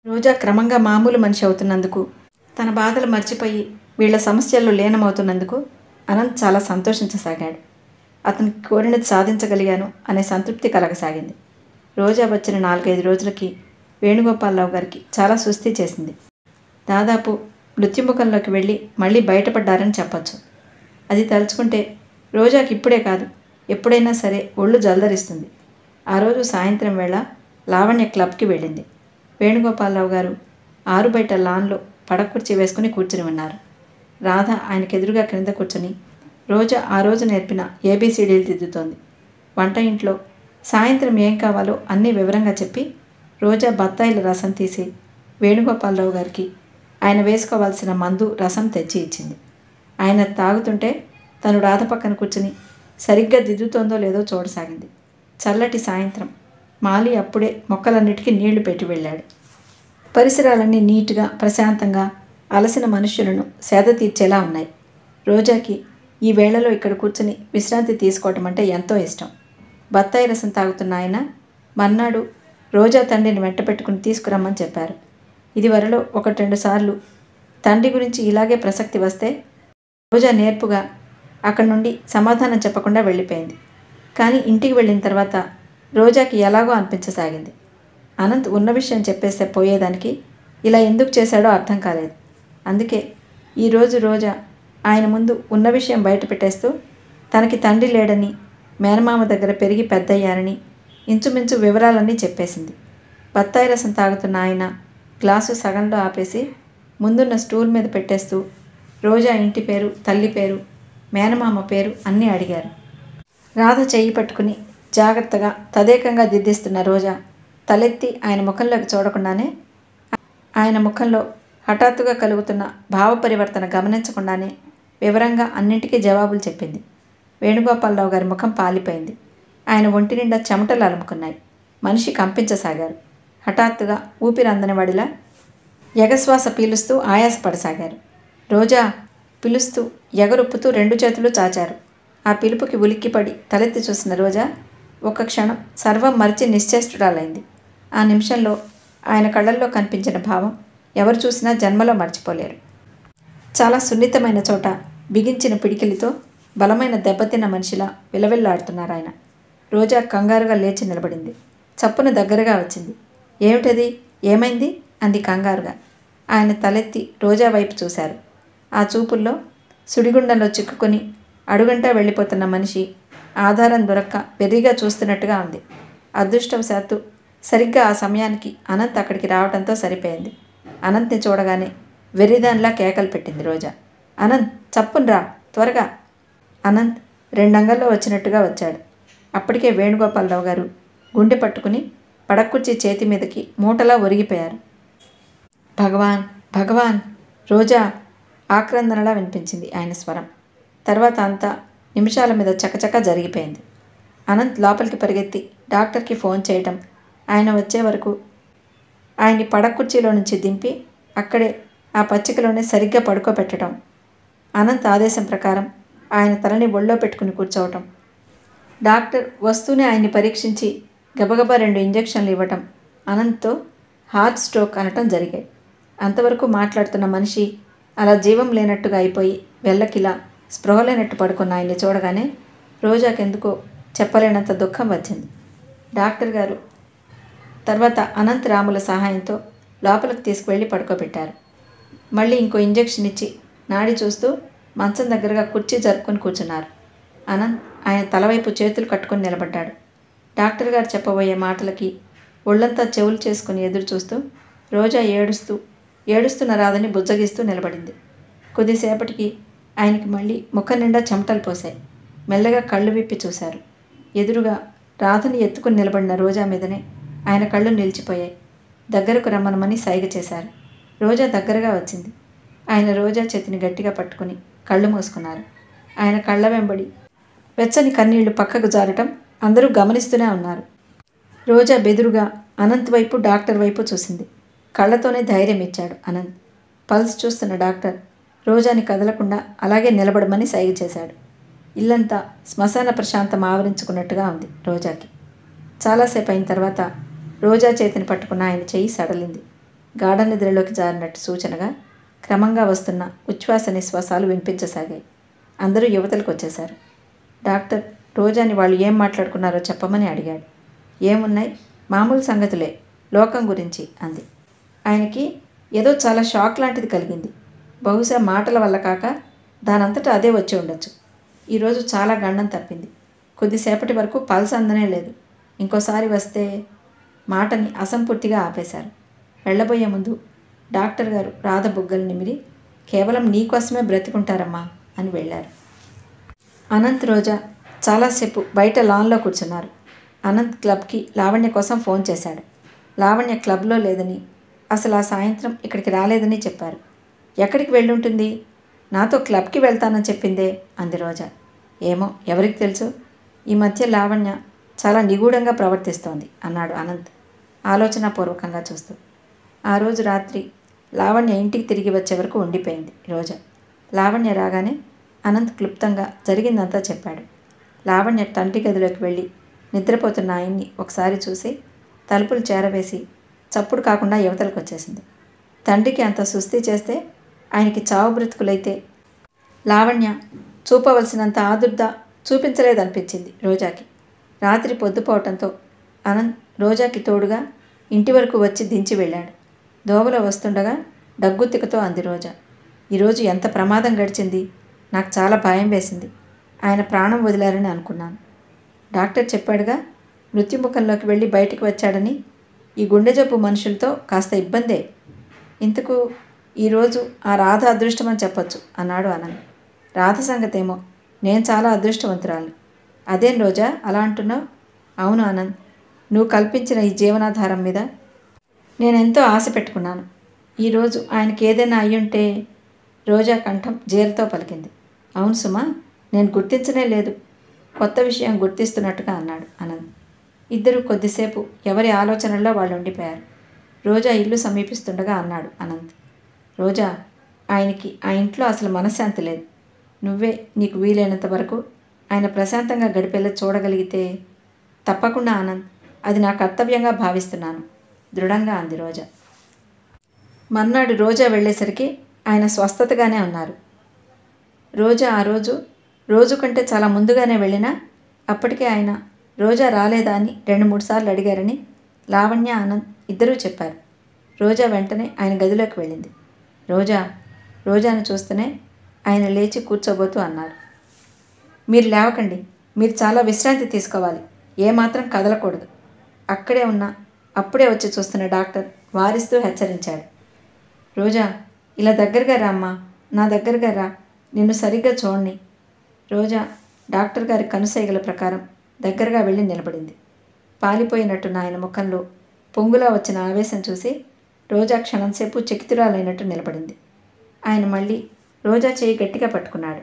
రోజా క్రమంగా మామూలు మనిషి అవుతున్నందుకు తన బాధలు మర్చిపోయి వీళ్ళ సమస్యల్లో లీనమవుతున్నందుకు అనంత్ చాలా సంతోషించసాగాడు అతనికి కోరినది సాధించగలిగాను అనే సంతృప్తి కలగసాగింది రోజా వచ్చిన నాలుగైదు రోజులకి వేణుగోపాలరావు గారికి చాలా సుస్థి చేసింది దాదాపు మృత్యుముఖంలోకి వెళ్ళి మళ్ళీ బయటపడ్డారని చెప్పొచ్చు అది తలుచుకుంటే రోజాకి ఇప్పుడే కాదు ఎప్పుడైనా సరే ఒళ్ళు జల్దరిస్తుంది ఆ రోజు సాయంత్రం వేళ లావణ్య క్లబ్కి వెళ్ళింది వేణుగోపాలరావు గారు ఆరు బయట లాన్లో పడకుర్చీ వేసుకుని కూర్చుని ఉన్నారు రాధ ఆయనకు ఎదురుగా క్రింద కూర్చుని రోజా ఆ రోజు నేర్పిన ఏబీసీడీలు దిద్దుతోంది వంట ఇంట్లో సాయంత్రం ఏం కావాలో అన్నీ వివరంగా చెప్పి రోజా బత్తాయిల రసం తీసి వేణుగోపాలరావు గారికి ఆయన వేసుకోవాల్సిన మందు రసం తెచ్చి ఇచ్చింది ఆయన తాగుతుంటే తను రాధ పక్కన కూర్చుని సరిగ్గా దిద్దుతోందో లేదో చూడసాగింది చల్లటి సాయంత్రం మాలి అప్పుడే మొక్కలన్నిటికీ నీళ్లు పెట్టి వెళ్ళాడు పరిసరాలన్నీ నీట్గా ప్రశాంతంగా అలసిన మనుష్యులను సేద తీర్చేలా ఉన్నాయి రోజాకి ఈ వేళలో ఇక్కడ కూర్చుని విశ్రాంతి తీసుకోవటం అంటే ఎంతో ఇష్టం బత్తాయి రసం తాగుతున్న ఆయన మర్నాడు రోజా తండ్రిని వెంట పెట్టుకుని తీసుకురమ్మని చెప్పారు ఇది వరలో ఒకటి రెండు సార్లు తండ్రి గురించి ఇలాగే ప్రసక్తి వస్తే రోజా నేర్పుగా అక్కడి నుండి సమాధానం చెప్పకుండా వెళ్ళిపోయింది కానీ ఇంటికి వెళ్ళిన తర్వాత రోజాకి ఎలాగో అనిపించసాగింది అనంత్ ఉన్న విషయం చెప్పేస్తే పోయేదానికి ఇలా ఎందుకు చేశాడో అర్థం కాలేదు అందుకే ఈరోజు రోజా ఆయన ముందు ఉన్న విషయం బయట పెట్టేస్తూ తనకి తండ్రి లేడని మేనమామ దగ్గర పెరిగి పెద్దయ్యారని ఇంచుమించు వివరాలన్నీ చెప్పేసింది బత్తాయి రసం తాగుతున్న ఆయన గ్లాసు సగంలో ఆపేసి ముందున్న స్టూల్ మీద పెట్టేస్తూ రోజా ఇంటి పేరు తల్లి పేరు మేనమామ పేరు అన్నీ అడిగారు రాధ చెయ్యి పట్టుకుని జాగ్రత్తగా తదేకంగా దిద్దిస్తున్న రోజా తలెత్తి ఆయన ముఖంలోకి చూడకుండానే ఆయన ముఖంలో హఠాత్తుగా కలుగుతున్న భావ పరివర్తన గమనించకుండానే వివరంగా అన్నింటికీ జవాబులు చెప్పింది వేణుగోపాలరావు గారి ముఖం పాలిపోయింది ఆయన ఒంటి నిండా చెమటలు అలుముకున్నాయి మనిషి కంపించసాగారు హఠాత్తుగా ఊపిరి అందని వాడిలా ఎగశ్వాస పీలుస్తూ ఆయాసపడసాగారు రోజా పిలుస్తూ ఎగరొప్పుతూ రెండు చేతులు చాచారు ఆ పిలుపుకి ఉలిక్కిపడి తలెత్తి చూసిన రోజా ఒక క్షణం సర్వం మరిచి నిశ్చేష్టురాలైంది ఆ నిమిషంలో ఆయన కళ్ళల్లో కనిపించిన భావం ఎవరు చూసినా జన్మలో మర్చిపోలేరు చాలా సున్నితమైన చోట బిగించిన పిడికిలితో బలమైన దెబ్బతిన్న మనిషిలా విలవిల్లాడుతున్నారు ఆయన రోజా కంగారుగా లేచి నిలబడింది చప్పున దగ్గరగా వచ్చింది ఏమిటది ఏమైంది అంది కంగారుగా ఆయన తలెత్తి రోజా వైపు చూశారు ఆ చూపుల్లో సుడిగుండంలో చిక్కుకొని అడుగంటా వెళ్ళిపోతున్న మనిషి ఆధారం దొరక్క వెర్రిగా చూస్తున్నట్టుగా ఉంది అదృష్టవశాత్తు సరిగ్గా ఆ సమయానికి అనంత్ అక్కడికి రావడంతో సరిపోయింది అనంత్ని చూడగానే వెర్రిదానిలా కేకలు పెట్టింది రోజా అనంత్ చప్పున్ రా త్వరగా అనంత్ రెండంగల్లో వచ్చినట్టుగా వచ్చాడు అప్పటికే వేణుగోపాలరావు గారు గుండె పట్టుకుని పడక్కుర్చీ చేతి మీదకి మూటలా ఒరిగిపోయారు భగవాన్ భగవాన్ రోజా ఆక్రందనలా వినిపించింది ఆయన స్వరం తర్వాత అంతా నిమిషాల మీద చకచక జరిగిపోయింది అనంత్ లోపలికి పరిగెత్తి డాక్టర్కి ఫోన్ చేయటం ఆయన వచ్చే వరకు ఆయన్ని పడకుర్చీలో నుంచి దింపి అక్కడే ఆ పచ్చికలోనే సరిగ్గా పడుకోబెట్టడం అనంత్ ఆదేశం ప్రకారం ఆయన తలని ఒళ్ళో పెట్టుకుని కూర్చోవటం డాక్టర్ వస్తూనే ఆయన్ని పరీక్షించి గబగబా రెండు ఇంజెక్షన్లు ఇవ్వటం అనంత్తో హార్ట్ స్ట్రోక్ అనటం జరిగాయి అంతవరకు మాట్లాడుతున్న మనిషి అలా జీవం లేనట్టుగా అయిపోయి వెళ్ళకిలా స్పృహ లేనట్టు పడుకున్న ఆయన్ని చూడగానే రోజాకెందుకో చెప్పలేనంత దుఃఖం వచ్చింది డాక్టర్ గారు తర్వాత అనంత్ రాముల సహాయంతో లోపలికి తీసుకువెళ్ళి పడుకోబెట్టారు మళ్ళీ ఇంకో ఇంజెక్షన్ ఇచ్చి నాడి చూస్తూ మంచం దగ్గరగా కుర్చీ జరుపుకొని కూర్చున్నారు అనంత్ ఆయన తలవైపు చేతులు కట్టుకొని నిలబడ్డాడు డాక్టర్ గారు చెప్పబోయే మాటలకి ఒళ్ళంతా చెవులు చేసుకుని ఎదురు చూస్తూ రోజా ఏడుస్తూ ఏడుస్తున్న రాధని బుజ్జగిస్తూ నిలబడింది కొద్దిసేపటికి ఆయనకి మళ్ళీ ముఖం నిండా చెమటలు పోశాయి మెల్లగా కళ్ళు విప్పి చూశారు ఎదురుగా రాధని ఎత్తుకుని నిలబడిన రోజా మీదనే ఆయన కళ్ళు నిలిచిపోయాయి దగ్గరకు రమ్మనమని సైగ చేశారు రోజా దగ్గరగా వచ్చింది ఆయన రోజా చేతిని గట్టిగా పట్టుకుని కళ్ళు మూసుకున్నారు ఆయన కళ్ళ వెంబడి వెచ్చని కన్నీళ్లు పక్కకు జారటం అందరూ గమనిస్తూనే ఉన్నారు రోజా బెదురుగా అనంత్ వైపు డాక్టర్ వైపు చూసింది కళ్ళతోనే ధైర్యం ఇచ్చాడు అనంత్ పల్స్ చూస్తున్న డాక్టర్ రోజాని కదలకుండా అలాగే నిలబడమని సైగ చేశాడు ఇల్లంతా శ్మశాన ప్రశాంతం ఆవరించుకున్నట్టుగా ఉంది రోజాకి చాలాసేపు అయిన తర్వాత రోజా చేతిని పట్టుకున్న ఆయన చెయ్యి సడలింది గాఢ నిద్రలోకి జారినట్టు సూచనగా క్రమంగా వస్తున్న ఉచ్ఛ్వాస నిశ్వాసాలు వినిపించసాగాయి అందరూ యువతలకు వచ్చేశారు డాక్టర్ రోజాని వాళ్ళు ఏం మాట్లాడుకున్నారో చెప్పమని అడిగాడు ఏమున్నాయి మామూలు సంగతులే లోకం గురించి అంది ఆయనకి ఏదో చాలా షాక్ లాంటిది కలిగింది బహుశా మాటల వల్ల కాక దానంతటా అదే వచ్చి ఉండొచ్చు ఈరోజు చాలా గండం తప్పింది కొద్దిసేపటి వరకు పల్స్ అందనే లేదు ఇంకోసారి వస్తే మాటని అసంపూర్తిగా ఆపేశారు వెళ్ళబోయే ముందు డాక్టర్ గారు రాధ బుగ్గలు నిమిరి కేవలం నీకోసమే బ్రతికుంటారమ్మా అని వెళ్ళారు అనంత్ రోజా చాలాసేపు బయట లాన్లో కూర్చున్నారు అనంత్ క్లబ్కి లావణ్య కోసం ఫోన్ చేశాడు లావణ్య క్లబ్లో లేదని అసలు ఆ సాయంత్రం ఇక్కడికి రాలేదని చెప్పారు ఎక్కడికి వెళ్ళుంటుంది నాతో క్లబ్కి వెళ్తానని చెప్పిందే అంది రోజా ఏమో ఎవరికి తెలుసు ఈ మధ్య లావణ్య చాలా నిగూఢంగా ప్రవర్తిస్తోంది అన్నాడు అనంత్ ఆలోచనాపూర్వకంగా చూస్తూ ఆ రోజు రాత్రి లావణ్య ఇంటికి తిరిగి వచ్చే వరకు ఉండిపోయింది రోజా లావణ్య రాగానే అనంత్ క్లుప్తంగా జరిగిందంతా చెప్పాడు లావణ్య తండ్రి గదిలోకి వెళ్ళి నిద్రపోతున్న ఆయన్ని ఒకసారి చూసి తలుపులు చేరవేసి చప్పుడు కాకుండా యువతలకు వచ్చేసింది తండ్రికి అంత సుస్థి చేస్తే ఆయనకి చావు బ్రతుకులైతే లావణ్య చూపవలసినంత ఆదుర్ద చూపించలేదనిపించింది రోజాకి రాత్రి పొద్దుపోవటంతో అనంత్ రోజాకి తోడుగా ఇంటి వరకు వచ్చి దించి వెళ్ళాడు దోవలో వస్తుండగా డగ్గుత్తికతో అంది రోజా ఈరోజు ఎంత ప్రమాదం గడిచింది నాకు చాలా భయం వేసింది ఆయన ప్రాణం వదిలారని అనుకున్నాను డాక్టర్ చెప్పాడుగా మృత్యుముఖంలోకి వెళ్ళి బయటికి వచ్చాడని ఈ గుండె జబ్బు మనుషులతో కాస్త ఇబ్బందే ఇంతకు ఈరోజు ఆ రాధ అదృష్టమని చెప్పొచ్చు అన్నాడు అనంత్ రాధ సంగతేమో నేను చాలా అదృష్టవంతురాలు అదేం రోజా అలా అంటున్నావు అవును ఆనంద్ నువ్వు కల్పించిన ఈ జీవనాధారం మీద నేనెంతో ఆశ పెట్టుకున్నాను ఈరోజు ఆయనకి ఏదైనా అయ్యుంటే రోజా కంఠం జీరతో పలికింది అవును సుమా నేను గుర్తించనే లేదు కొత్త విషయం గుర్తిస్తున్నట్టుగా అన్నాడు అనంత్ ఇద్దరు కొద్దిసేపు ఎవరి ఆలోచనల్లో వాళ్ళు ఉండిపోయారు రోజా ఇల్లు సమీపిస్తుండగా అన్నాడు అనంత్ రోజా ఆయనకి ఆ ఇంట్లో అసలు మనశ్శాంతి లేదు నువ్వే నీకు వీలైనంత వరకు ఆయన ప్రశాంతంగా గడిపేలా చూడగలిగితే తప్పకుండా ఆనంద్ అది నా కర్తవ్యంగా భావిస్తున్నాను దృఢంగా అంది రోజా మర్నాడు రోజా వెళ్ళేసరికి ఆయన స్వస్థతగానే ఉన్నారు రోజా ఆ రోజు రోజు కంటే చాలా ముందుగానే వెళ్ళినా అప్పటికే ఆయన రోజా రాలేదా అని రెండు మూడు సార్లు అడిగారని లావణ్య ఆనంద్ ఇద్దరూ చెప్పారు రోజా వెంటనే ఆయన గదిలోకి వెళ్ళింది రోజా రోజాను చూస్తూనే ఆయన లేచి కూర్చోబోతూ అన్నారు మీరు లేవకండి మీరు చాలా విశ్రాంతి తీసుకోవాలి ఏమాత్రం కదలకూడదు అక్కడే ఉన్న అప్పుడే వచ్చి చూస్తున్న డాక్టర్ వారిస్తూ హెచ్చరించాడు రోజా ఇలా దగ్గరగా రామ్మా నా దగ్గరగా రా నిన్ను సరిగ్గా చూడండి రోజా డాక్టర్ గారి కనుసైగల ప్రకారం దగ్గరగా వెళ్ళి నిలబడింది పాలిపోయినట్టున్న ఆయన ముఖంలో పొంగులా వచ్చిన ఆవేశం చూసి రోజా క్షణంసేపు చకితురాలైనట్టు నిలబడింది ఆయన మళ్ళీ రోజా చేయి గట్టిగా పట్టుకున్నాడు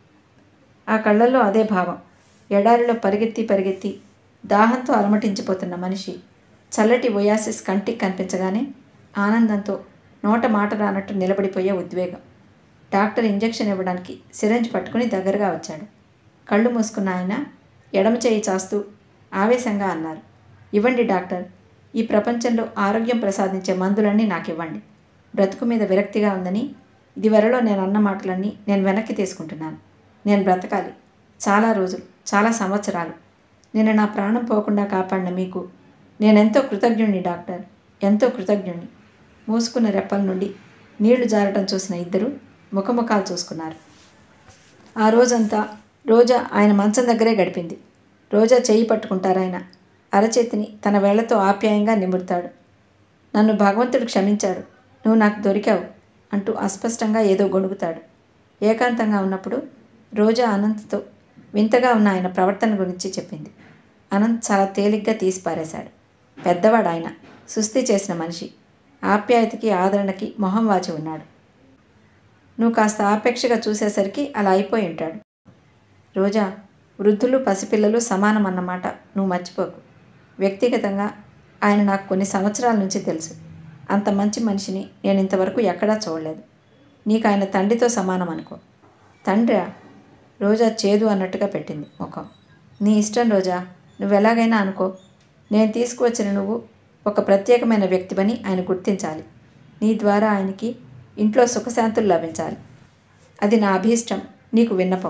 ఆ కళ్ళల్లో అదే భావం ఎడారిలో పరిగెత్తి పరిగెత్తి దాహంతో అలమటించిపోతున్న మనిషి చల్లటి ఒయాసిస్ కంటికి కనిపించగానే ఆనందంతో నోట మాట రానట్టు నిలబడిపోయే ఉద్వేగం డాక్టర్ ఇంజెక్షన్ ఇవ్వడానికి సిరంజ్ పట్టుకుని దగ్గరగా వచ్చాడు కళ్ళు మూసుకున్న ఆయన ఎడమ చేయి చాస్తూ ఆవేశంగా అన్నారు ఇవ్వండి డాక్టర్ ఈ ప్రపంచంలో ఆరోగ్యం ప్రసాదించే మందులన్నీ నాకు ఇవ్వండి బ్రతుకు మీద విరక్తిగా ఉందని ఇదివరలో నేను అన్న మాటలన్నీ నేను వెనక్కి తీసుకుంటున్నాను నేను బ్రతకాలి చాలా రోజులు చాలా సంవత్సరాలు నేను నా ప్రాణం పోకుండా కాపాడిన మీకు నేనెంతో కృతజ్ఞుణ్ణి డాక్టర్ ఎంతో కృతజ్ఞుణ్ణి మూసుకున్న రెప్పల నుండి నీళ్లు జారటం చూసిన ఇద్దరు ముఖముఖాలు చూసుకున్నారు ఆ రోజంతా రోజా ఆయన మంచం దగ్గరే గడిపింది రోజా చేయి పట్టుకుంటారాయన అరచేతిని తన వేళ్లతో ఆప్యాయంగా నిమురుతాడు నన్ను భగవంతుడు క్షమించాడు నువ్వు నాకు దొరికావు అంటూ అస్పష్టంగా ఏదో గొణుగుతాడు ఏకాంతంగా ఉన్నప్పుడు రోజా అనంత్తో వింతగా ఉన్న ఆయన ప్రవర్తన గురించి చెప్పింది అనంత్ చాలా తేలిగ్గా తీసి పారేశాడు పెద్దవాడు ఆయన సుస్థి చేసిన మనిషి ఆప్యాయతకి ఆదరణకి మొహం వాచి ఉన్నాడు నువ్వు కాస్త ఆపేక్షగా చూసేసరికి అలా అయిపోయి ఉంటాడు రోజా వృద్ధులు పసిపిల్లలు సమానం అన్నమాట నువ్వు మర్చిపోకు వ్యక్తిగతంగా ఆయన నాకు కొన్ని సంవత్సరాల నుంచి తెలుసు అంత మంచి మనిషిని నేను ఇంతవరకు ఎక్కడా చూడలేదు నీకు ఆయన తండ్రితో సమానం అనుకో తండ్రా రోజా చేదు అన్నట్టుగా పెట్టింది ముఖం నీ ఇష్టం రోజా నువ్వు ఎలాగైనా అనుకో నేను తీసుకువచ్చిన నువ్వు ఒక ప్రత్యేకమైన వ్యక్తివని ఆయన గుర్తించాలి నీ ద్వారా ఆయనకి ఇంట్లో సుఖశాంతులు లభించాలి అది నా అభీష్టం నీకు విన్నపం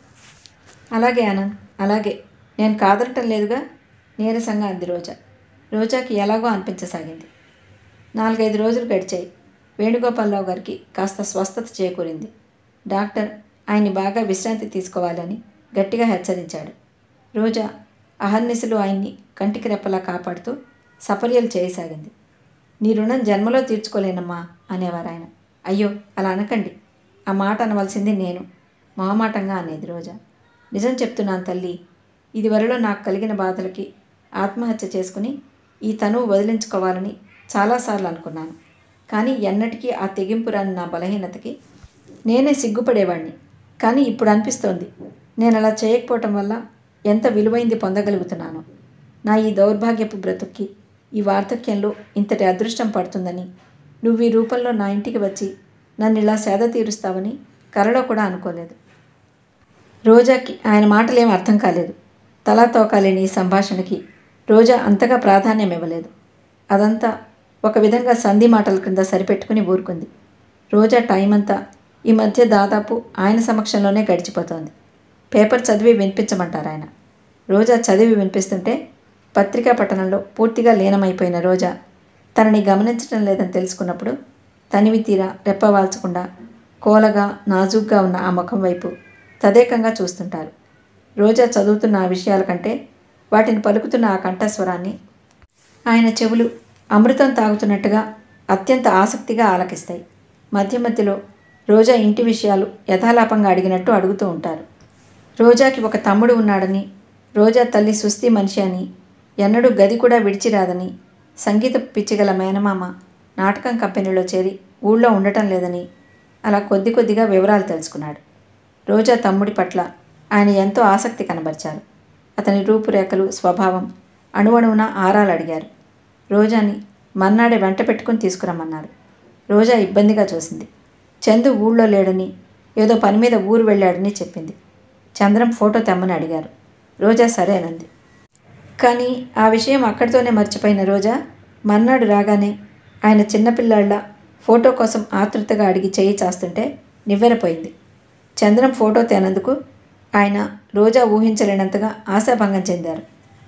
అలాగే ఆనంద్ అలాగే నేను కాదనటం లేదుగా నీరసంగా అంది రోజా రోజాకి ఎలాగో అనిపించసాగింది నాలుగైదు రోజులు గడిచాయి వేణుగోపాలరావు గారికి కాస్త స్వస్థత చేకూరింది డాక్టర్ ఆయన్ని బాగా విశ్రాంతి తీసుకోవాలని గట్టిగా హెచ్చరించాడు రోజా అహర్నిశలు ఆయన్ని కంటికి రెప్పలా కాపాడుతూ సపర్యలు చేయసాగింది నీ రుణం జన్మలో తీర్చుకోలేనమ్మా అనేవారు ఆయన అయ్యో అలా అనకండి ఆ మాట అనవలసింది నేను మొహమాటంగా అనేది రోజా నిజం చెప్తున్నాను తల్లి ఇదివరలో నాకు కలిగిన బాధలకి ఆత్మహత్య చేసుకుని ఈ తనువు వదిలించుకోవాలని చాలాసార్లు అనుకున్నాను కానీ ఎన్నటికీ ఆ తెగింపు రాని నా బలహీనతకి నేనే సిగ్గుపడేవాడిని కానీ ఇప్పుడు అనిపిస్తోంది నేను అలా చేయకపోవటం వల్ల ఎంత విలువైంది పొందగలుగుతున్నాను నా ఈ దౌర్భాగ్యపు బ్రతుక్కి ఈ వార్ధక్యంలో ఇంతటి అదృష్టం పడుతుందని నువ్వు ఈ రూపంలో నా ఇంటికి వచ్చి నన్ను ఇలా సేద తీరుస్తావని కలలో కూడా అనుకోలేదు రోజాకి ఆయన మాటలేం అర్థం కాలేదు తలా తోకాలేని ఈ సంభాషణకి రోజా అంతగా ప్రాధాన్యం ఇవ్వలేదు అదంతా ఒక విధంగా సంధి మాటల క్రింద సరిపెట్టుకుని ఊరుకుంది రోజా టైం అంతా ఈ మధ్య దాదాపు ఆయన సమక్షంలోనే గడిచిపోతోంది పేపర్ చదివి వినిపించమంటారు ఆయన రోజా చదివి వినిపిస్తుంటే పత్రికా పఠనంలో పూర్తిగా లీనమైపోయిన రోజా తనని గమనించడం లేదని తెలుసుకున్నప్పుడు తనివి తీరా రెప్పవాల్చకుండా కోలగా నాజూగ్గా ఉన్న ఆ ముఖం వైపు తదేకంగా చూస్తుంటారు రోజా చదువుతున్న ఆ విషయాల కంటే వాటిని పలుకుతున్న ఆ కంఠస్వరాన్ని ఆయన చెవులు అమృతం తాగుతున్నట్టుగా అత్యంత ఆసక్తిగా ఆలకిస్తాయి మధ్య మధ్యలో రోజా ఇంటి విషయాలు యథాలాపంగా అడిగినట్టు అడుగుతూ ఉంటారు రోజాకి ఒక తమ్ముడు ఉన్నాడని రోజా తల్లి సుస్థి మనిషి అని ఎన్నడూ గది కూడా విడిచిరాదని సంగీత పిచ్చిగల మేనమామ నాటకం కంపెనీలో చేరి ఊళ్ళో ఉండటం లేదని అలా కొద్ది కొద్దిగా వివరాలు తెలుసుకున్నాడు రోజా తమ్ముడి పట్ల ఆయన ఎంతో ఆసక్తి కనబరిచారు అతని రూపురేఖలు స్వభావం అణువణువున ఆరాలు అడిగారు రోజాని మన్నాడే వెంట పెట్టుకుని తీసుకురమ్మన్నారు రోజా ఇబ్బందిగా చూసింది చందు ఊళ్ళో లేడని ఏదో పని మీద ఊరు వెళ్ళాడని చెప్పింది చంద్రం ఫోటో తెమ్మని అడిగారు రోజా సరేనంది కానీ ఆ విషయం అక్కడితోనే మర్చిపోయిన రోజా మర్నాడు రాగానే ఆయన చిన్నపిల్లాళ్ళ ఫోటో కోసం ఆతృతగా అడిగి చేయి చాస్తుంటే నివ్వెరపోయింది చంద్రం ఫోటో తేనందుకు ఆయన రోజా ఊహించలేనంతగా ఆశాభంగం చెందారు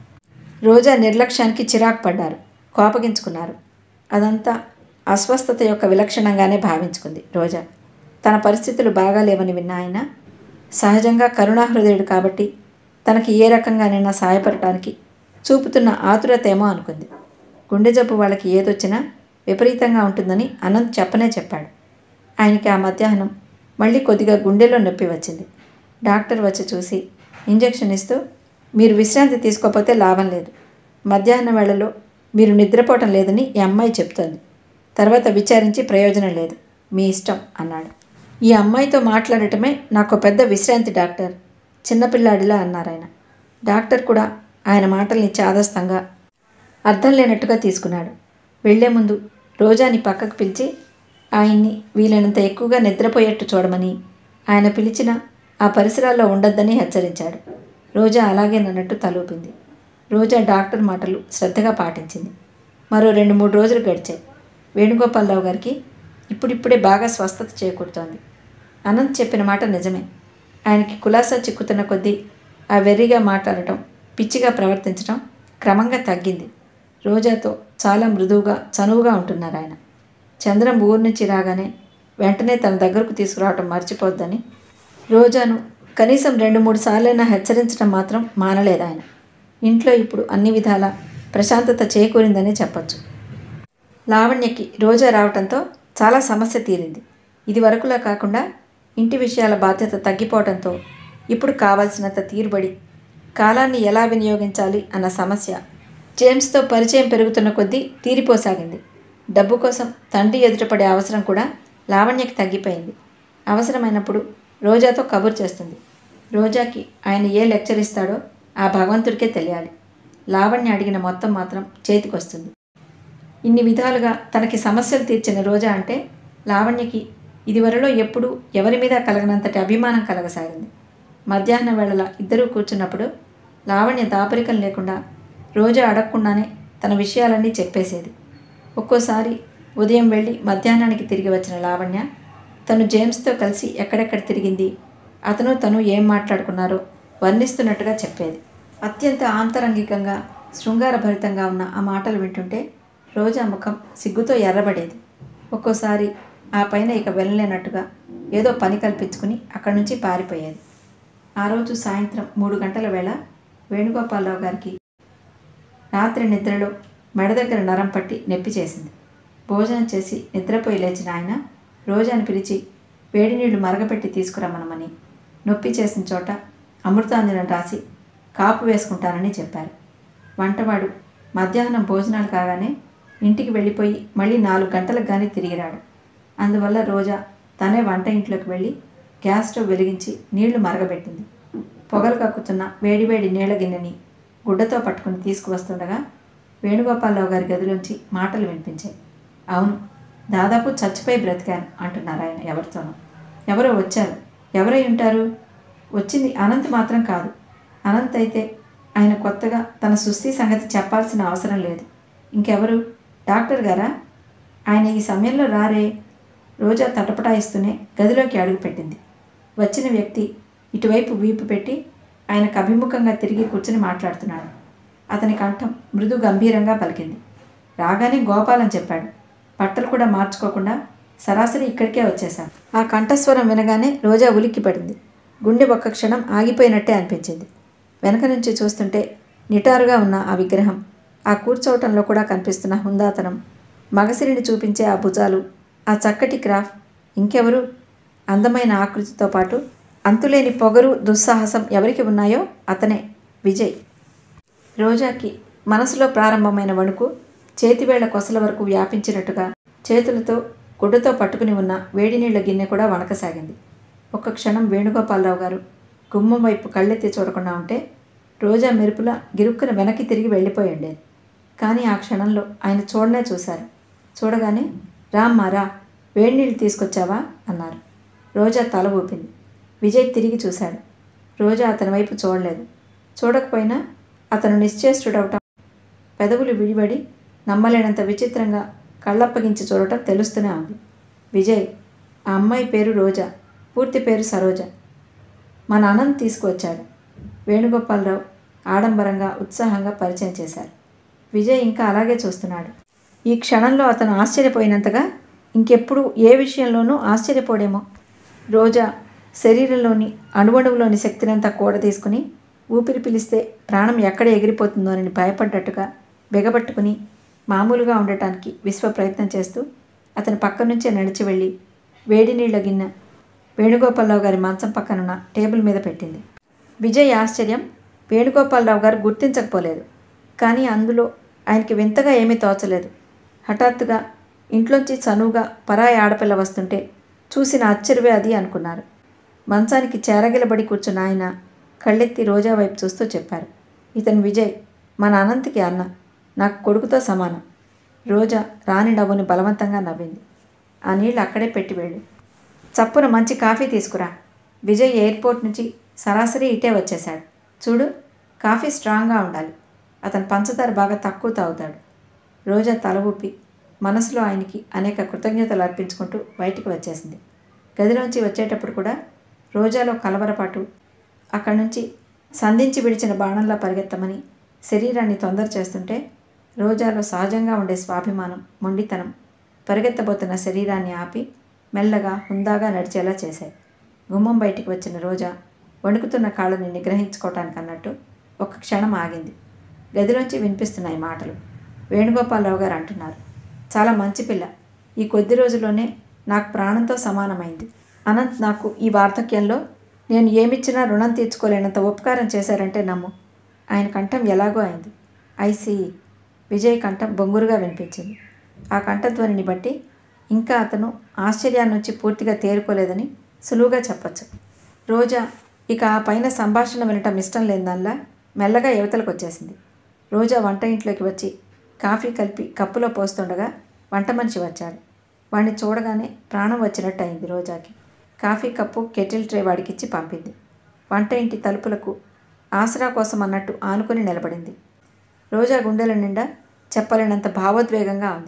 రోజా నిర్లక్ష్యానికి చిరాకు పడ్డారు కోపగించుకున్నారు అదంతా అస్వస్థత యొక్క విలక్షణంగానే భావించుకుంది రోజా తన పరిస్థితులు బాగాలేవని విన్న ఆయన సహజంగా కరుణాహృదయుడు కాబట్టి తనకి ఏ రకంగానైనా సాయపడటానికి చూపుతున్న ఆతురత ఏమో అనుకుంది గుండె జబ్బు వాళ్ళకి ఏదొచ్చినా విపరీతంగా ఉంటుందని అనంత్ చెప్పనే చెప్పాడు ఆయనకి ఆ మధ్యాహ్నం మళ్ళీ కొద్దిగా గుండెలో నొప్పి వచ్చింది డాక్టర్ వచ్చి చూసి ఇంజెక్షన్ ఇస్తూ మీరు విశ్రాంతి తీసుకోకపోతే లాభం లేదు మధ్యాహ్నం వేళలో మీరు నిద్రపోవటం లేదని ఈ అమ్మాయి చెప్తోంది తర్వాత విచారించి ప్రయోజనం లేదు మీ ఇష్టం అన్నాడు ఈ అమ్మాయితో మాట్లాడటమే నాకు పెద్ద విశ్రాంతి డాక్టర్ చిన్నపిల్లాడిలా అన్నారు ఆయన డాక్టర్ కూడా ఆయన మాటల్ని చాదస్తంగా అర్థం లేనట్టుగా తీసుకున్నాడు వెళ్లే ముందు రోజాని పక్కకు పిలిచి ఆయన్ని వీలైనంత ఎక్కువగా నిద్రపోయేట్టు చూడమని ఆయన పిలిచిన ఆ పరిసరాల్లో ఉండొద్దని హెచ్చరించాడు రోజా అలాగే నన్నట్టు తలూపింది రోజా డాక్టర్ మాటలు శ్రద్ధగా పాటించింది మరో రెండు మూడు రోజులు గడిచాయి వేణుగోపాలరావు గారికి ఇప్పుడిప్పుడే బాగా స్వస్థత చేకూరుతోంది అనంత్ చెప్పిన మాట నిజమే ఆయనకి కులాసా చిక్కుతున్న కొద్దీ ఆ వెర్రిగా మాట్లాడటం పిచ్చిగా ప్రవర్తించడం క్రమంగా తగ్గింది రోజాతో చాలా మృదువుగా చనువుగా ఉంటున్నారు ఆయన చంద్రం ఊరు నుంచి రాగానే వెంటనే తన దగ్గరకు తీసుకురావటం మర్చిపోద్దని రోజాను కనీసం రెండు మూడు సార్లైనా హెచ్చరించడం మాత్రం మానలేదు ఆయన ఇంట్లో ఇప్పుడు అన్ని విధాల ప్రశాంతత చేకూరిందని చెప్పొచ్చు లావణ్యకి రోజా రావటంతో చాలా సమస్య తీరింది ఇది వరకులా కాకుండా ఇంటి విషయాల బాధ్యత తగ్గిపోవడంతో ఇప్పుడు కావాల్సినంత తీరుబడి కాలాన్ని ఎలా వినియోగించాలి అన్న సమస్య జేమ్స్తో పరిచయం పెరుగుతున్న కొద్దీ తీరిపోసాగింది డబ్బు కోసం తండ్రి ఎదుటపడే అవసరం కూడా లావణ్యకి తగ్గిపోయింది అవసరమైనప్పుడు రోజాతో కబుర్ చేస్తుంది రోజాకి ఆయన ఏ లెక్చర్ ఇస్తాడో ఆ భగవంతుడికే తెలియాలి లావణ్య అడిగిన మొత్తం మాత్రం చేతికొస్తుంది ఇన్ని విధాలుగా తనకి సమస్యలు తీర్చిన రోజా అంటే లావణ్యకి ఇదివరలో ఎప్పుడూ ఎవరి మీద కలగనంతటి అభిమానం కలగసాగింది మధ్యాహ్నం వేళల ఇద్దరూ కూర్చున్నప్పుడు లావణ్య దాపరికం లేకుండా రోజా అడగకుండానే తన విషయాలన్నీ చెప్పేసేది ఒక్కోసారి ఉదయం వెళ్ళి మధ్యాహ్నానికి తిరిగి వచ్చిన లావణ్య తను జేమ్స్తో కలిసి ఎక్కడెక్కడ తిరిగింది అతను తను ఏం మాట్లాడుకున్నారో వర్ణిస్తున్నట్టుగా చెప్పేది అత్యంత ఆంతరంగికంగా శృంగారభరితంగా ఉన్న ఆ మాటలు వింటుంటే రోజా ముఖం సిగ్గుతో ఎర్రబడేది ఒక్కోసారి ఆ పైన ఇక వెళ్ళలేనట్టుగా ఏదో పని కల్పించుకుని అక్కడి నుంచి పారిపోయేది ఆ రోజు సాయంత్రం మూడు గంటల వేళ వేణుగోపాలరావు గారికి రాత్రి నిద్రలో మెడ దగ్గర నరం పట్టి నొప్పి చేసింది భోజనం చేసి నిద్రపోయి లేచిన ఆయన రోజాని పిలిచి వేడి నీళ్లు మరగపెట్టి తీసుకురమ్మనమని నొప్పి చేసిన చోట అమృతాంజనం రాసి కాపు వేసుకుంటానని చెప్పారు వంటవాడు మధ్యాహ్నం భోజనాలు కాగానే ఇంటికి వెళ్ళిపోయి మళ్ళీ నాలుగు గంటలకు కానీ తిరిగిరాడు అందువల్ల రోజా తనే వంట ఇంట్లోకి వెళ్ళి గ్యాస్ స్టవ్ వెలిగించి నీళ్లు మరగబెట్టింది పొగలు కక్కుతున్న వేడివేడి నీళ్ల గిన్నెని గుడ్డతో పట్టుకుని తీసుకువస్తుండగా వేణుగోపాలరావు గారి గదిలోంచి మాటలు వినిపించాయి అవును దాదాపు చచ్చిపోయి బ్రతికాను అంటున్నారు ఆయన ఎవరితోనో ఎవరో వచ్చారు ఎవరై ఉంటారు వచ్చింది అనంత్ మాత్రం కాదు అనంత్ అయితే ఆయన కొత్తగా తన సుస్థి సంగతి చెప్పాల్సిన అవసరం లేదు ఇంకెవరు డాక్టర్ గారా ఆయన ఈ సమయంలో రారే రోజా తటపటాయిస్తూనే గదిలోకి అడుగుపెట్టింది వచ్చిన వ్యక్తి ఇటువైపు వీపు పెట్టి ఆయనకు అభిముఖంగా తిరిగి కూర్చుని మాట్లాడుతున్నాడు అతని కంఠం మృదు గంభీరంగా పలికింది రాగానే గోపాలం చెప్పాడు బట్టలు కూడా మార్చుకోకుండా సరాసరి ఇక్కడికే వచ్చేశాం ఆ కంఠస్వరం వినగానే రోజా ఉలిక్కి పడింది గుండె ఒక్క క్షణం ఆగిపోయినట్టే అనిపించింది వెనక నుంచి చూస్తుంటే నిటారుగా ఉన్న ఆ విగ్రహం ఆ కూర్చోవటంలో కూడా కనిపిస్తున్న హుందాతనం మగసిరిని చూపించే ఆ భుజాలు ఆ చక్కటి క్రాఫ్ ఇంకెవరు అందమైన ఆకృతితో పాటు అంతులేని పొగరు దుస్సాహసం ఎవరికి ఉన్నాయో అతనే విజయ్ రోజాకి మనసులో ప్రారంభమైన వణుకు చేతివేళ్ల కొసల వరకు వ్యాపించినట్టుగా చేతులతో గుడ్డతో పట్టుకుని ఉన్న వేడి నీళ్ల గిన్నె కూడా వణకసాగింది ఒక్క క్షణం వేణుగోపాలరావు గారు గుమ్మం వైపు కళ్ళెత్తి చూడకుండా ఉంటే రోజా మెరుపుల గిరుక్కున వెనక్కి తిరిగి వెళ్ళిపోయి ఉండేది కానీ ఆ క్షణంలో ఆయన చూడనే చూశారు చూడగానే రామ్మా రా వేడి నీళ్ళు తీసుకొచ్చావా అన్నారు రోజా తల ఊపింది విజయ్ తిరిగి చూశాడు రోజా అతని వైపు చూడలేదు చూడకపోయినా అతను నిశ్చేష్టుడవటం పెదవులు విడిబడి నమ్మలేనంత విచిత్రంగా కళ్ళప్పగించి చూడటం తెలుస్తూనే ఉంది విజయ్ ఆ అమ్మాయి పేరు రోజా పూర్తి పేరు సరోజ మన అనంత్ తీసుకువచ్చాడు వేణుగోపాలరావు ఆడంబరంగా ఉత్సాహంగా పరిచయం చేశారు విజయ్ ఇంకా అలాగే చూస్తున్నాడు ఈ క్షణంలో అతను ఆశ్చర్యపోయినంతగా ఇంకెప్పుడు ఏ విషయంలోనూ ఆశ్చర్యపోడేమో రోజా శరీరంలోని అణువణువులోని శక్తినంతా కూడ తీసుకుని ఊపిరి పిలిస్తే ప్రాణం ఎక్కడ ఎగిరిపోతుందోనని భయపడ్డట్టుగా బిగబట్టుకుని మామూలుగా ఉండటానికి విశ్వ ప్రయత్నం చేస్తూ అతని పక్క నుంచే నడిచి వెళ్ళి వేడి నీళ్ల గిన్నె వేణుగోపాలరావు గారి మంచం పక్కనున్న టేబుల్ మీద పెట్టింది విజయ్ ఆశ్చర్యం వేణుగోపాలరావు గారు గుర్తించకపోలేదు కానీ అందులో ఆయనకి వింతగా ఏమీ తోచలేదు హఠాత్తుగా ఇంట్లోంచి చనువుగా పరాయి ఆడపిల్ల వస్తుంటే చూసిన ఆశ్చర్యవే అది అనుకున్నారు మంచానికి చేరగిలబడి కూర్చున్న ఆయన కళ్ళెత్తి రోజా వైపు చూస్తూ చెప్పారు ఇతను విజయ్ మన అనంత్కి అన్న నాకు కొడుకుతో సమానం రోజా రాని నవ్వుని బలవంతంగా నవ్వింది ఆ నీళ్ళు అక్కడే పెట్టి వెళ్ళు చప్పున మంచి కాఫీ తీసుకురా విజయ్ ఎయిర్పోర్ట్ నుంచి సరాసరి ఇటే వచ్చేశాడు చూడు కాఫీ స్ట్రాంగ్గా ఉండాలి అతను పంచదార బాగా తక్కువ తాగుతాడు రోజా తల ఊపి మనసులో ఆయనకి అనేక కృతజ్ఞతలు అర్పించుకుంటూ బయటికి వచ్చేసింది గదిలోంచి వచ్చేటప్పుడు కూడా రోజాలో కలవరపాటు అక్కడి నుంచి సంధించి విడిచిన బాణంలా పరిగెత్తమని శరీరాన్ని తొందర చేస్తుంటే రోజాలో సహజంగా ఉండే స్వాభిమానం మొండితనం పరిగెత్తబోతున్న శరీరాన్ని ఆపి మెల్లగా హుందాగా నడిచేలా చేశాయి గుమ్మం బయటికి వచ్చిన రోజా వణుకుతున్న కాళ్ళని నిగ్రహించుకోవటానికి అన్నట్టు ఒక్క క్షణం ఆగింది గదిలోంచి వినిపిస్తున్నాయి మాటలు వేణుగోపాలరావు గారు అంటున్నారు చాలా మంచి పిల్ల ఈ కొద్ది రోజుల్లోనే నాకు ప్రాణంతో సమానమైంది అనంత్ నాకు ఈ వార్ధక్యంలో నేను ఏమిచ్చినా రుణం తీర్చుకోలేనంత ఉపకారం చేశారంటే నమ్ము ఆయన కంఠం ఎలాగో అయింది ఐసి విజయ్ కంఠం బొంగురుగా వినిపించింది ఆ కంఠధ్వనిని బట్టి ఇంకా అతను ఆశ్చర్యాన్ని నుంచి పూర్తిగా తేరుకోలేదని సులువుగా చెప్పచ్చు రోజా ఇక ఆ పైన సంభాషణ వినటం ఇష్టం లేనిదాల్లా మెల్లగా యువతలకు వచ్చేసింది రోజా వంట ఇంట్లోకి వచ్చి కాఫీ కలిపి కప్పులో పోస్తుండగా వంట మనిషి వచ్చాడు వాడిని చూడగానే ప్రాణం వచ్చినట్టు అయింది రోజాకి కాఫీ కప్పు కెటిల్ ట్రే వాడికిచ్చి పంపింది వంట ఇంటి తలుపులకు ఆసరా కోసం అన్నట్టు ఆనుకుని నిలబడింది రోజా గుండెల నిండా చెప్పలేనంత భావోద్వేగంగా ఉంది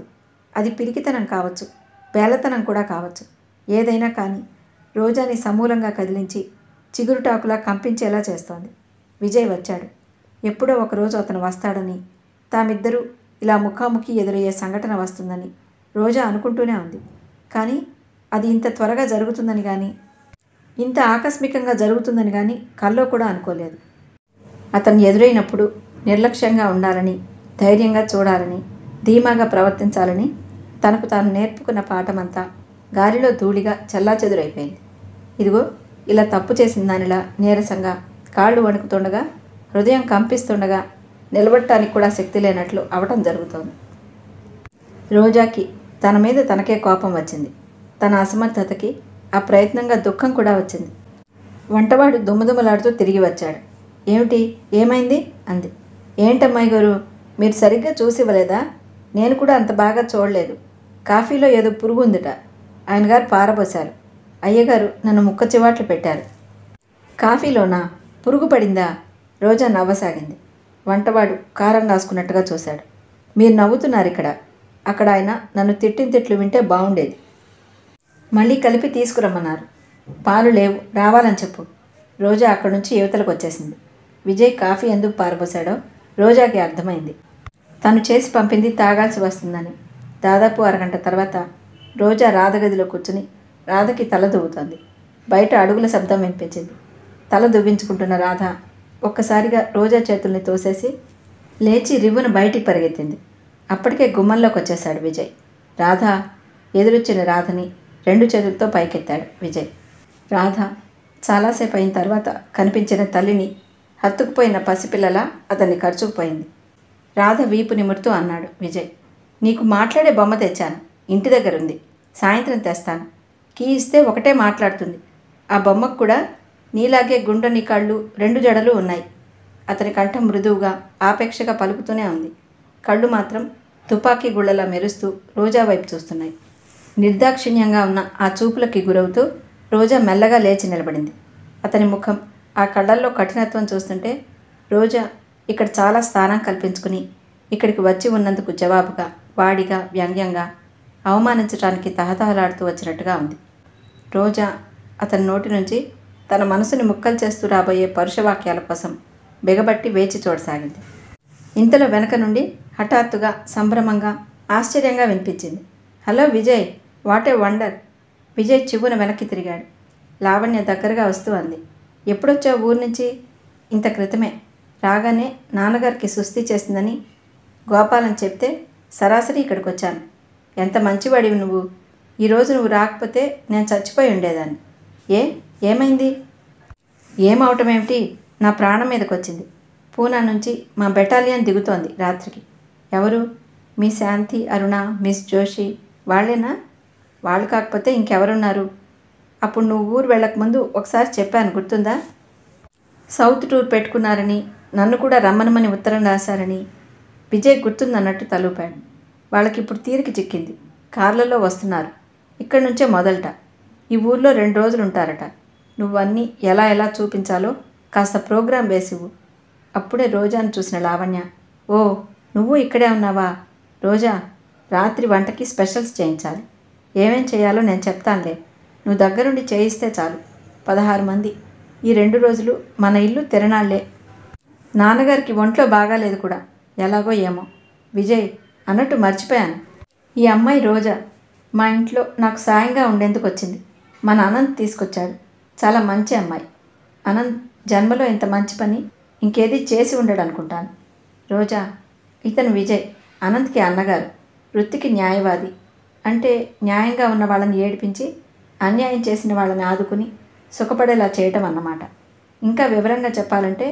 అది పిరికితనం కావచ్చు బేలతనం కూడా కావచ్చు ఏదైనా కానీ రోజాని సమూలంగా కదిలించి చిగురుటాకులా కంపించేలా చేస్తోంది విజయ్ వచ్చాడు ఎప్పుడో ఒకరోజు అతను వస్తాడని తామిద్దరూ ఇలా ముఖాముఖి ఎదురయ్యే సంఘటన వస్తుందని రోజా అనుకుంటూనే ఉంది కానీ అది ఇంత త్వరగా జరుగుతుందని కానీ ఇంత ఆకస్మికంగా జరుగుతుందని కానీ కల్లో కూడా అనుకోలేదు అతను ఎదురైనప్పుడు నిర్లక్ష్యంగా ఉండాలని ధైర్యంగా చూడాలని ధీమాగా ప్రవర్తించాలని తనకు తాను నేర్పుకున్న పాఠమంతా గాలిలో ధూళిగా చెల్లాచెదురైపోయింది ఇదిగో ఇలా తప్పు చేసిన దానిలా నీరసంగా కాళ్ళు వణుకుతుండగా హృదయం కంపిస్తుండగా నిలబడటానికి కూడా శక్తి లేనట్లు అవటం జరుగుతోంది రోజాకి తన మీద తనకే కోపం వచ్చింది తన అసమర్థతకి ఆ ప్రయత్నంగా దుఃఖం కూడా వచ్చింది వంటవాడు దుమ్మదుమ్మలాడుతూ తిరిగి వచ్చాడు ఏమిటి ఏమైంది అంది ఏంటమ్మాయి గారు మీరు సరిగ్గా చూసి ఇవ్వలేదా నేను కూడా అంత బాగా చూడలేదు కాఫీలో ఏదో పురుగు ఉందిట ఆయన గారు పారబోశారు అయ్యగారు నన్ను ముక్క చివాట్లు పెట్టారు కాఫీలోనా పురుగు పడిందా రోజా నవ్వసాగింది వంటవాడు కారం రాసుకున్నట్టుగా చూశాడు మీరు నవ్వుతున్నారు ఇక్కడ అక్కడ ఆయన నన్ను తిట్టిన తిట్లు వింటే బాగుండేది మళ్ళీ కలిపి తీసుకురమ్మన్నారు పాలు లేవు రావాలని చెప్పు రోజా అక్కడి నుంచి యువతలకు వచ్చేసింది విజయ్ కాఫీ ఎందుకు పారబోశాడో రోజాకి అర్థమైంది తను చేసి పంపింది తాగాల్సి వస్తుందని దాదాపు అరగంట తర్వాత రోజా రాధ గదిలో కూర్చుని రాధకి తల దువ్వుతోంది బయట అడుగుల శబ్దం వినిపించింది తల దువ్వించుకుంటున్న రాధ ఒక్కసారిగా రోజా చేతుల్ని తోసేసి లేచి రివ్వున బయటికి పరిగెత్తింది అప్పటికే గుమ్మంలోకి వచ్చేశాడు విజయ్ రాధ ఎదురొచ్చిన రాధని రెండు చేతులతో పైకెత్తాడు విజయ్ రాధ చాలాసేపు అయిన తర్వాత కనిపించిన తల్లిని హత్తుకుపోయిన పసిపిల్లలా అతన్ని ఖర్చుకుపోయింది రాధ వీపు నిమురుతూ అన్నాడు విజయ్ నీకు మాట్లాడే బొమ్మ తెచ్చాను ఇంటి దగ్గర ఉంది సాయంత్రం తెస్తాను కీ ఇస్తే ఒకటే మాట్లాడుతుంది ఆ బొమ్మకు కూడా నీలాగే గుండెని కళ్ళు రెండు జడలు ఉన్నాయి అతని కంఠం మృదువుగా ఆపేక్షగా పలుకుతూనే ఉంది కళ్ళు మాత్రం తుపాకీ గుళ్ళలా మెరుస్తూ రోజా వైపు చూస్తున్నాయి నిర్దాక్షిణ్యంగా ఉన్న ఆ చూపులకి గురవుతూ రోజా మెల్లగా లేచి నిలబడింది అతని ముఖం ఆ కళ్ళల్లో కఠినత్వం చూస్తుంటే రోజా ఇక్కడ చాలా స్థానం కల్పించుకుని ఇక్కడికి వచ్చి ఉన్నందుకు జవాబుగా వాడిగా వ్యంగ్యంగా అవమానించడానికి తహతహలాడుతూ వచ్చినట్టుగా ఉంది రోజా అతని నోటి నుంచి తన మనసుని ముక్కలు చేస్తూ రాబోయే పరుషవాక్యాల కోసం బిగబట్టి వేచి చూడసాగింది ఇంతలో వెనక నుండి హఠాత్తుగా సంభ్రమంగా ఆశ్చర్యంగా వినిపించింది hello Vijay what a wonder Vijay చివున వెనక్కి తిరిగాడు లావణ్య దగ్గరగా వస్తూ అంది ఎప్పుడొచ్చావు ఊరు నుంచి ఇంత క్రితమే రాగానే నాన్నగారికి సుస్థి చేసిందని గోపాలని చెప్తే సరాసరి ఇక్కడికి వచ్చాను ఎంత మంచివాడివి నువ్వు ఈరోజు నువ్వు రాకపోతే నేను చచ్చిపోయి ఉండేదాన్ని ఏ ఏమైంది ఏమవటం ఏమిటి నా ప్రాణం మీదకి వచ్చింది పూనా నుంచి మా బెటాలియన్ దిగుతోంది రాత్రికి ఎవరు మీ శాంతి అరుణ మిస్ జోషి వాళ్ళేనా వాళ్ళు కాకపోతే ఇంకెవరున్నారు అప్పుడు నువ్వు ఊరు వెళ్ళకముందు ఒకసారి చెప్పాను గుర్తుందా సౌత్ టూర్ పెట్టుకున్నారని నన్ను కూడా రమ్మనమని ఉత్తరం రాశారని విజయ్ గుర్తుందన్నట్టు తలూపాడు వాళ్ళకి ఇప్పుడు తీరిక చిక్కింది కార్లలో వస్తున్నారు ఇక్కడి నుంచే మొదలట ఈ ఊర్లో రెండు రోజులు ఉంటారట నువ్వన్నీ ఎలా ఎలా చూపించాలో కాస్త ప్రోగ్రాం వేసివు అప్పుడే రోజాను చూసిన లావణ్య ఓ నువ్వు ఇక్కడే ఉన్నావా రోజా రాత్రి వంటకి స్పెషల్స్ చేయించాలి ఏమేం చేయాలో నేను చెప్తానులే నువ్వు దగ్గరుండి చేయిస్తే చాలు పదహారు మంది ఈ రెండు రోజులు మన ఇల్లు తిరణాళ్లే నాన్నగారికి ఒంట్లో బాగాలేదు కూడా ఎలాగో ఏమో విజయ్ అన్నట్టు మర్చిపోయాను ఈ అమ్మాయి రోజా మా ఇంట్లో నాకు సాయంగా ఉండేందుకు వచ్చింది మన అనంత్ తీసుకొచ్చాడు చాలా మంచి అమ్మాయి అనంత్ జన్మలో ఇంత మంచి పని ఇంకేది చేసి ఉండడు అనుకుంటాను రోజా ఇతను విజయ్ అనంత్కి అన్నగారు వృత్తికి న్యాయవాది అంటే న్యాయంగా ఉన్న వాళ్ళని ఏడిపించి అన్యాయం చేసిన వాళ్ళని ఆదుకుని సుఖపడేలా చేయటం అన్నమాట ఇంకా వివరంగా చెప్పాలంటే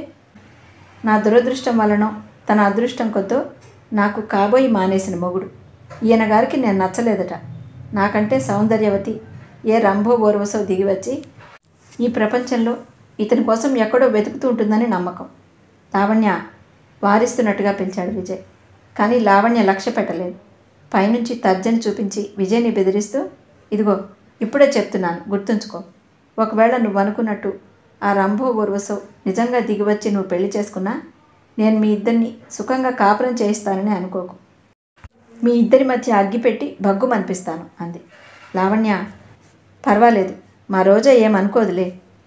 నా దురదృష్టం వలనో తన అదృష్టం కొద్దో నాకు కాబోయి మానేసిన మొగుడు ఈయన గారికి నేను నచ్చలేదట నాకంటే సౌందర్యవతి ఏ రంభో ఓర్వసో దిగివచ్చి ఈ ప్రపంచంలో ఇతని కోసం ఎక్కడో వెతుకుతూ ఉంటుందని నమ్మకం లావణ్య వారిస్తున్నట్టుగా పిలిచాడు విజయ్ కానీ లావణ్య లక్ష్య పెట్టలేదు పైనుంచి తర్జని చూపించి విజయ్ని బెదిరిస్తూ ఇదిగో ఇప్పుడే చెప్తున్నాను గుర్తుంచుకో ఒకవేళ నువ్వు అనుకున్నట్టు ఆ రంభో ఊర్వశో నిజంగా దిగివచ్చి నువ్వు పెళ్లి చేసుకున్నా నేను మీ ఇద్దరిని సుఖంగా కాపురం చేయిస్తానని అనుకోకు మీ ఇద్దరి మధ్య అగ్గిపెట్టి భగ్గుమనిపిస్తాను అంది లావణ్య పర్వాలేదు మా రోజా ఏమనుకోదులే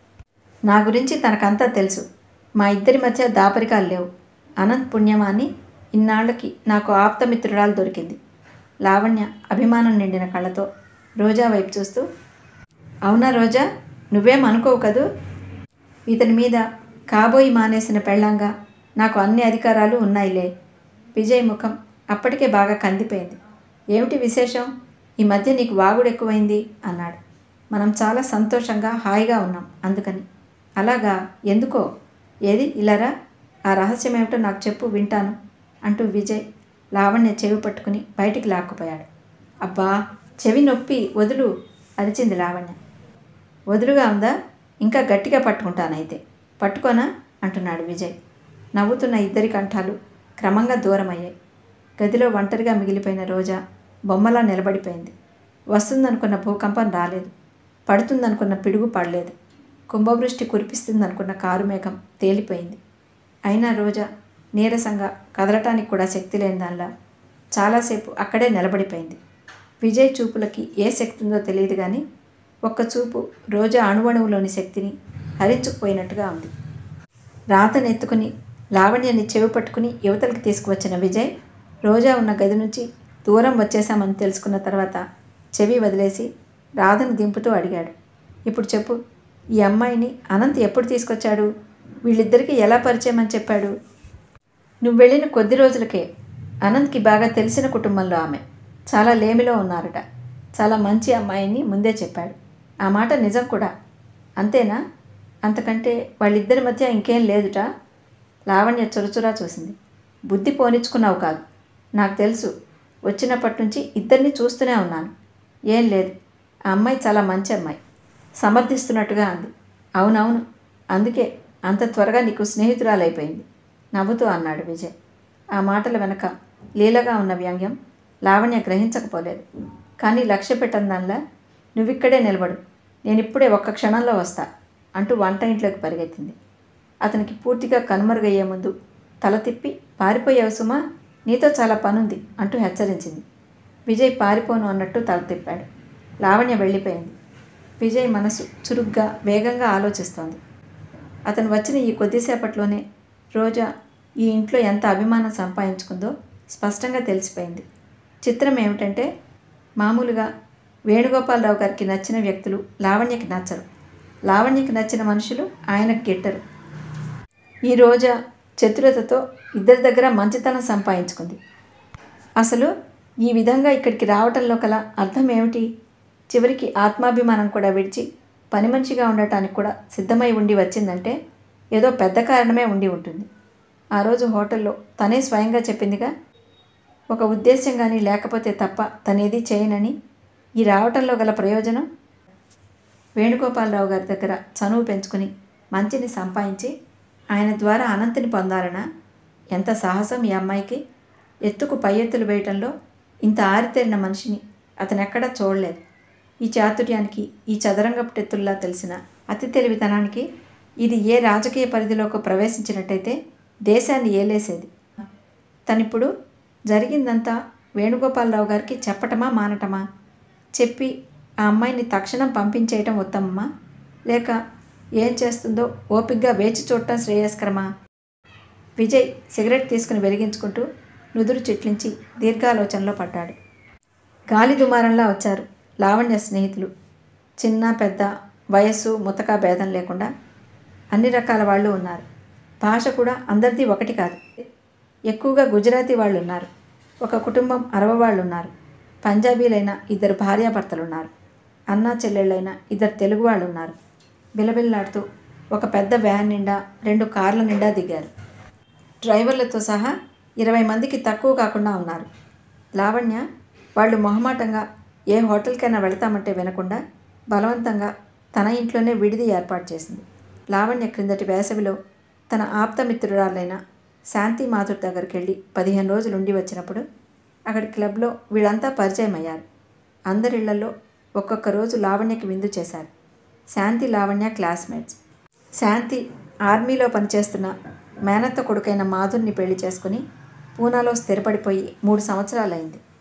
నా గురించి తనకంతా తెలుసు మా ఇద్దరి మధ్య దాపరికాలు లేవు అనంత్ పుణ్యమాని ఇన్నాళ్ళకి నాకు ఆప్తమిత్రురాలు దొరికింది లావణ్య అభిమానం నిండిన కళ్ళతో రోజా వైపు చూస్తూ అవునా రోజా నువ్వేం అనుకోవు కదూ ఇతని మీద కాబోయి మానేసిన పెళ్ళంగా నాకు అన్ని అధికారాలు ఉన్నాయిలే విజయ్ ముఖం అప్పటికే బాగా కందిపోయింది ఏమిటి విశేషం ఈ మధ్య నీకు వాగుడు ఎక్కువైంది అన్నాడు మనం చాలా సంతోషంగా హాయిగా ఉన్నాం అందుకని అలాగా ఎందుకో ఏది ఇలారా ఆ రహస్యం ఏమిటో నాకు చెప్పు వింటాను అంటూ విజయ్ లావణ్య చెవి పట్టుకుని బయటికి లాక్కుపోయాడు అబ్బా చెవి నొప్పి వదులు అరిచింది లావణ్య వదులుగా ఉందా ఇంకా గట్టిగా పట్టుకుంటానైతే పట్టుకోనా అంటున్నాడు విజయ్ నవ్వుతున్న ఇద్దరి కంఠాలు క్రమంగా దూరమయ్యాయి గదిలో ఒంటరిగా మిగిలిపోయిన రోజా బొమ్మలా నిలబడిపోయింది వస్తుందనుకున్న భూకంపం రాలేదు పడుతుందనుకున్న పిడుగు పడలేదు కుంభవృష్టి కురిపిస్తుందనుకున్న కారు మేఘం తేలిపోయింది అయినా రోజా నీరసంగా కదలటానికి కూడా శక్తి లేని దానిలా చాలాసేపు అక్కడే నిలబడిపోయింది విజయ్ చూపులకి ఏ శక్తి ఉందో తెలియదు కానీ ఒక్క చూపు రోజా అణువణువులోని శక్తిని హరించుకుపోయినట్టుగా ఉంది రాతనెత్తుకుని లావణ్యని చెవి పట్టుకుని యువతలకి తీసుకువచ్చిన విజయ్ రోజా ఉన్న గది నుంచి దూరం వచ్చేశామని తెలుసుకున్న తర్వాత చెవి వదిలేసి రాధని దింపుతూ అడిగాడు ఇప్పుడు చెప్పు ఈ అమ్మాయిని అనంత్ ఎప్పుడు తీసుకొచ్చాడు వీళ్ళిద్దరికీ ఎలా పరిచయం అని చెప్పాడు నువ్వు వెళ్ళిన కొద్ది రోజులకే అనంత్కి బాగా తెలిసిన కుటుంబంలో ఆమె చాలా లేమిలో ఉన్నారట చాలా మంచి అమ్మాయిని ముందే చెప్పాడు ఆ మాట నిజం కూడా అంతేనా అంతకంటే వాళ్ళిద్దరి మధ్య ఇంకేం లేదుట లావణ్య చురచురా చూసింది బుద్ధి పోనిచ్చుకున్నావు కాదు నాకు తెలుసు వచ్చినప్పటి నుంచి ఇద్దరిని చూస్తూనే ఉన్నాను ఏం లేదు ఆ అమ్మాయి చాలా మంచి అమ్మాయి సమర్థిస్తున్నట్టుగా అంది అవునవును అందుకే అంత త్వరగా నీకు స్నేహితురాలైపోయింది నవ్వుతూ అన్నాడు విజయ్ ఆ మాటల వెనక లీలగా ఉన్న వ్యంగ్యం లావణ్య గ్రహించకపోలేదు కానీ లక్ష్య పెట్టని దానిలా నువ్విక్కడే నిలబడు నేను ఇప్పుడే ఒక్క క్షణంలో వస్తా అంటూ వంట ఇంట్లోకి పరిగెత్తింది అతనికి పూర్తిగా కనుమరుగయ్యే ముందు తల తిప్పి పారిపోయావు సుమా నీతో చాలా పనుంది అంటూ హెచ్చరించింది విజయ్ పారిపోను అన్నట్టు తల తిప్పాడు లావణ్య వెళ్ళిపోయింది విజయ్ మనసు చురుగ్గా వేగంగా ఆలోచిస్తోంది అతను వచ్చిన ఈ కొద్దిసేపట్లోనే రోజా ఈ ఇంట్లో ఎంత అభిమానం సంపాదించుకుందో స్పష్టంగా తెలిసిపోయింది చిత్రం ఏమిటంటే మామూలుగా వేణుగోపాలరావు గారికి నచ్చిన వ్యక్తులు లావణ్యకి నచ్చరు లావణ్యకి నచ్చిన మనుషులు ఆయనకు గిట్టరు ఈ రోజా చతురతతో ఇద్దరి దగ్గర మంచితనం సంపాదించుకుంది అసలు ఈ విధంగా ఇక్కడికి రావటంలో కల అర్థం ఏమిటి చివరికి ఆత్మాభిమానం కూడా విడిచి పని మనిషిగా ఉండటానికి కూడా సిద్ధమై ఉండి వచ్చిందంటే ఏదో పెద్ద కారణమే ఉండి ఉంటుంది ఆ రోజు హోటల్లో తనే స్వయంగా చెప్పిందిగా ఒక ఉద్దేశం కానీ లేకపోతే తప్ప తనేది చేయనని ఈ రావటంలో గల ప్రయోజనం వేణుగోపాలరావు గారి దగ్గర చనువు పెంచుకుని మంచిని సంపాదించి ఆయన ద్వారా అనంతిని పొందాలనా ఎంత సాహసం ఈ అమ్మాయికి ఎత్తుకు పై ఎత్తులు వేయటంలో ఇంత ఆరితేరిన మనిషిని అతను ఎక్కడా చూడలేదు ఈ చాతుర్యానికి ఈ చదరంగపు టెత్తుల్లా తెలిసిన అతి తెలివితనానికి ఇది ఏ రాజకీయ పరిధిలోకి ప్రవేశించినట్టయితే దేశాన్ని ఏలేసేది తనిప్పుడు జరిగిందంతా వేణుగోపాలరావు గారికి చెప్పటమా మానటమా చెప్పి ఆ అమ్మాయిని తక్షణం పంపించేయటం ఉత్తమమా లేక ఏం చేస్తుందో ఓపిగ్గా వేచి చూడటం శ్రేయస్కరమా విజయ్ సిగరెట్ తీసుకుని వెలిగించుకుంటూ నుదురు చిట్లించి దీర్ఘాలోచనలో పడ్డాడు గాలి దుమారంలా వచ్చారు లావణ్య స్నేహితులు చిన్న పెద్ద వయస్సు ముతక భేదం లేకుండా అన్ని రకాల వాళ్ళు ఉన్నారు భాష కూడా అందరిది ఒకటి కాదు ఎక్కువగా గుజరాతీ వాళ్ళు ఉన్నారు ఒక కుటుంబం అరవ వాళ్ళు ఉన్నారు పంజాబీలైన ఇద్దరు భార్యాభర్తలు ఉన్నారు అన్నా చెల్లెళ్ళైన ఇద్దరు తెలుగు వాళ్ళు ఉన్నారు బిలబిల్లాడుతూ ఒక పెద్ద వ్యాన్ నిండా రెండు కార్ల నిండా దిగారు డ్రైవర్లతో సహా ఇరవై మందికి తక్కువ కాకుండా ఉన్నారు లావణ్య వాళ్ళు మొహమాటంగా ఏ హోటల్కైనా వెళతామంటే వినకుండా బలవంతంగా తన ఇంట్లోనే విడిది ఏర్పాటు చేసింది లావణ్య క్రిందటి వేసవిలో తన ఆప్తమిత్రురాలైన శాంతి మాధుర్ దగ్గరికి వెళ్ళి పదిహేను రోజులు ఉండి వచ్చినప్పుడు అక్కడి క్లబ్లో వీళ్ళంతా పరిచయం అయ్యారు అందరిళ్లలో ఒక్కొక్క రోజు లావణ్యకి విందు చేశారు శాంతి లావణ్య క్లాస్మేట్స్ శాంతి ఆర్మీలో పనిచేస్తున్న మేనత్త కొడుకైన మాధుర్ని పెళ్లి చేసుకుని పూనాలో స్థిరపడిపోయి మూడు సంవత్సరాలైంది